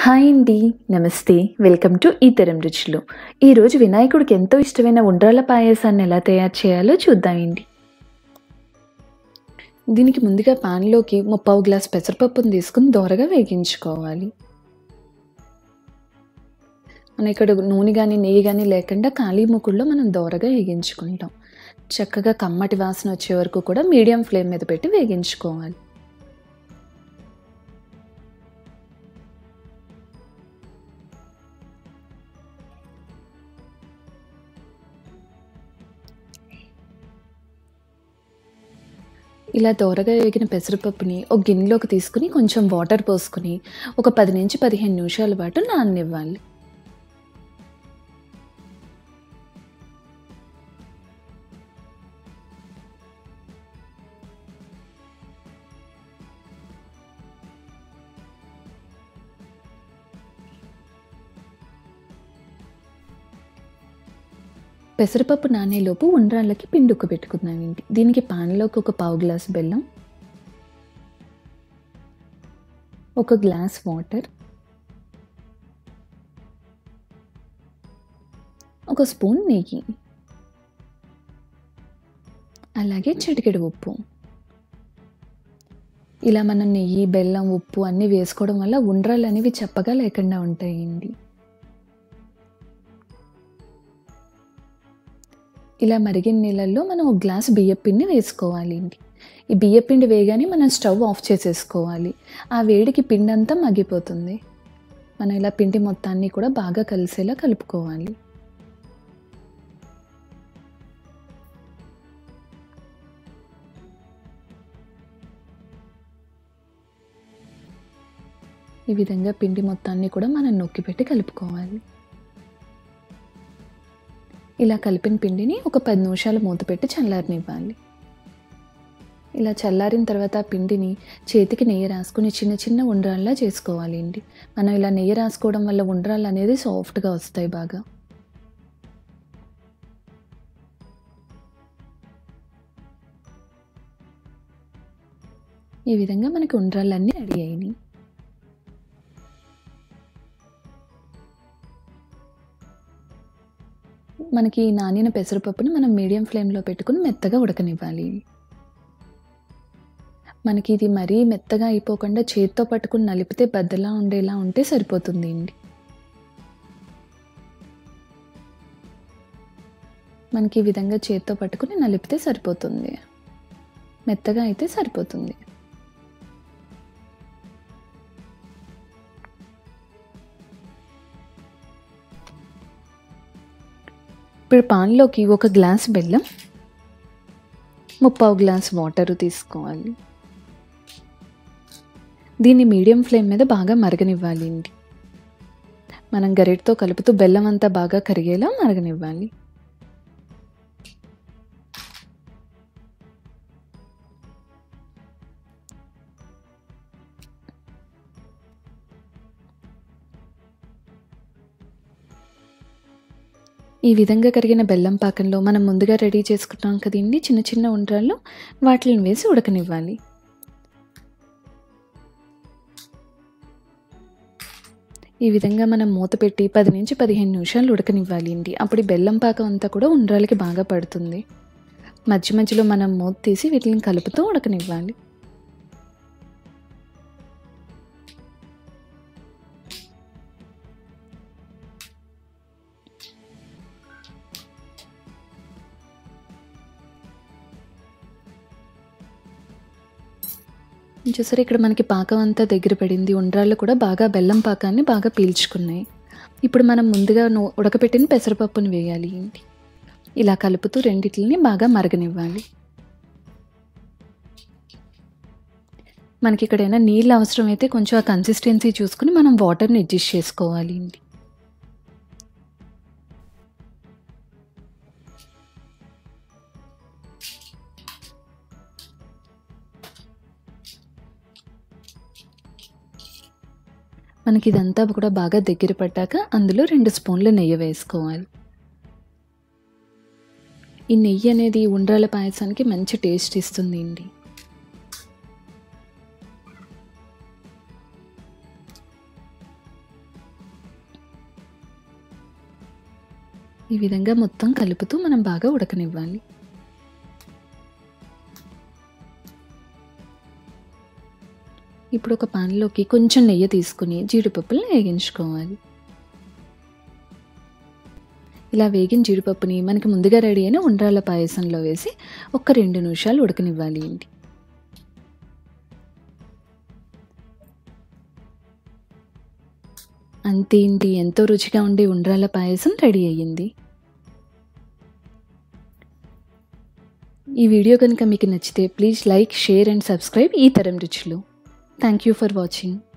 hi అండి నమస్తే welcome to ఈ తరం రుచులు ఈరోజు వినాయకుడికి ఎంతో ఇష్టమైన ఉండ్రాల పాయసాన్ని ఎలా తయారు చేయాలో చూద్దామండి దీనికి ముందుగా పాన్లోకి ముప్పావు గ్లాస్ పెసరపప్పును తీసుకుని దోరగా వేగించుకోవాలి మన ఇక్కడ నూనె కానీ నెయ్యి కానీ లేకుండా ఖాళీ ముక్కుల్లో మనం దోరగా వేగించుకుంటాం చక్కగా కమ్మటి వాసన వచ్చే వరకు కూడా మీడియం ఫ్లేమ్ మీద పెట్టి వేగించుకోవాలి ఇలా దోరగా వేగిన పెసరపప్పుని ఒక గిన్నెలోకి తీసుకుని కొంచెం వాటర్ పోసుకుని ఒక పది నుంచి పదిహేను నిమిషాల పాటు నాననివ్వాలి పెసరపప్పు నానేలోపు ఉండ్రాళ్ళకి పిండి ఉక్క పెట్టుకుందామండి దీనికి పాన్లోకి ఒక పావు గ్లాస్ బెల్లం ఒక గ్లాస్ వాటర్ ఒక స్పూన్ నెయ్యి అలాగే చిటికెడు ఉప్పు ఇలా మనం నెయ్యి బెల్లం ఉప్పు అన్నీ వేసుకోవడం వల్ల ఉండ్రాలు అనేవి చప్పగా లేకుండా ఉంటాయండి ఇలా మరిగిన నీళ్ళల్లో మనం ఒక గ్లాస్ బియ్యపిండి వేసుకోవాలి ఈ బియ్యపిండి వేయగానే మనం స్టవ్ ఆఫ్ చేసేసుకోవాలి ఆ వేడికి పిండి అంతా మగ్గిపోతుంది మనం ఇలా పిండి మొత్తాన్ని కూడా బాగా కలిసేలా కలుపుకోవాలి ఈ విధంగా పిండి మొత్తాన్ని కూడా మనం నొక్కి పెట్టి కలుపుకోవాలి ఇలా కలిపిన పిండిని ఒక పది నిమిషాలు మూత పెట్టి చల్లారనివ్వాలి ఇలా చల్లారిన తర్వాత ఆ పిండిని చేతికి నెయ్యి రాసుకుని చిన్న చిన్న ఉండ్రాల్లా చేసుకోవాలి అండి మనం ఇలా నెయ్యి రాసుకోవడం వల్ల ఉండ్రాలు అనేది సాఫ్ట్గా వస్తాయి బాగా ఈ విధంగా మనకి ఉండ్రాలన్నీ రెడీ అయినాయి మనకి నానిన పెసరపప్పుని మనం మీడియం ఫ్లేమ్లో పెట్టుకుని మెత్తగా ఉడకనివ్వాలి మనకి ఇది మరీ మెత్తగా అయిపోకుండా చేతితో పట్టుకుని నలిపితే బద్దలా ఉండేలా ఉంటే సరిపోతుంది అండి మనకి ఈ విధంగా చేతితో పట్టుకుని నలిపితే సరిపోతుంది మెత్తగా అయితే సరిపోతుంది ఇప్పుడు పాన్లోకి ఒక గ్లాస్ బెల్లం ముప్పావు గ్లాస్ వాటర్ తీసుకోవాలి దీన్ని మీడియం ఫ్లేమ్ మీద బాగా మరగనివ్వాలి అండి మనం గరిటతో కలుపుతూ బెల్లం అంతా బాగా కరిగేలా మరగనివ్వాలి ఈ విధంగా కరిగిన బెల్లం పాకంలో మనం ముందుగా రెడీ చేసుకుంటాం కదండి చిన్న చిన్న ఉండ్రాళ్ళు వాటిని వేసి ఉడకనివ్వాలి ఈ విధంగా మనం మూత పెట్టి పది నుంచి పదిహేను నిమిషాలు ఉడకనివ్వాలి అండి అప్పుడు బెల్లం పాకం అంతా కూడా ఉండ్రాలకి బాగా పడుతుంది మధ్య మధ్యలో మనం మూత తీసి వీటిని కలుపుతూ ఉడకనివ్వాలి చూసారు ఇక్కడ మనకి పాకం అంతా దగ్గర పడింది ఉండ్రాళ్ళు కూడా బాగా బెల్లం పాకాన్ని బాగా పీల్చుకున్నాయి ఇప్పుడు మనం ముందుగా ఉడకపెట్టిన పెసరపప్పుని వేయాలి ఏంటి ఇలా కలుపుతూ రెండిట్లని బాగా మరగనివ్వాలి మనకి ఇక్కడైనా నీళ్ళు అవసరం అయితే కొంచెం ఆ కన్సిస్టెన్సీ చూసుకుని మనం వాటర్ని అడ్జస్ట్ చేసుకోవాలి అండి మనకి ఇదంతా కూడా బాగా దగ్గర పడ్డాక అందులో రెండు స్పూన్ల నెయ్యి వేసుకోవాలి ఈ నెయ్యి అనేది ఉండ్రాల పాయసానికి మంచి టేస్ట్ ఇస్తుంది అండి ఈ విధంగా మొత్తం కలుపుతూ మనం బాగా ఉడకనివ్వాలి ఇప్పుడు ఒక పాన్లోకి కొంచెం నెయ్యి తీసుకుని జీడిపప్పులను వేగించుకోవాలి ఇలా వేగిన జీడిపప్పుని మనకి ముందుగా రెడీ అయిన ఉండ్రాళ్ళ పాయసంలో వేసి ఒక రెండు నిమిషాలు ఉడకనివ్వాలి ఏంటి అంతేంటి ఎంతో రుచిగా ఉండే ఉండ్రాళ్ళ పాయసం రెడీ అయ్యింది ఈ వీడియో కనుక మీకు నచ్చితే please like share and subscribe ఈ తరం రుచులు థ్యాంక్ యూ ఫర్ వాచింగ్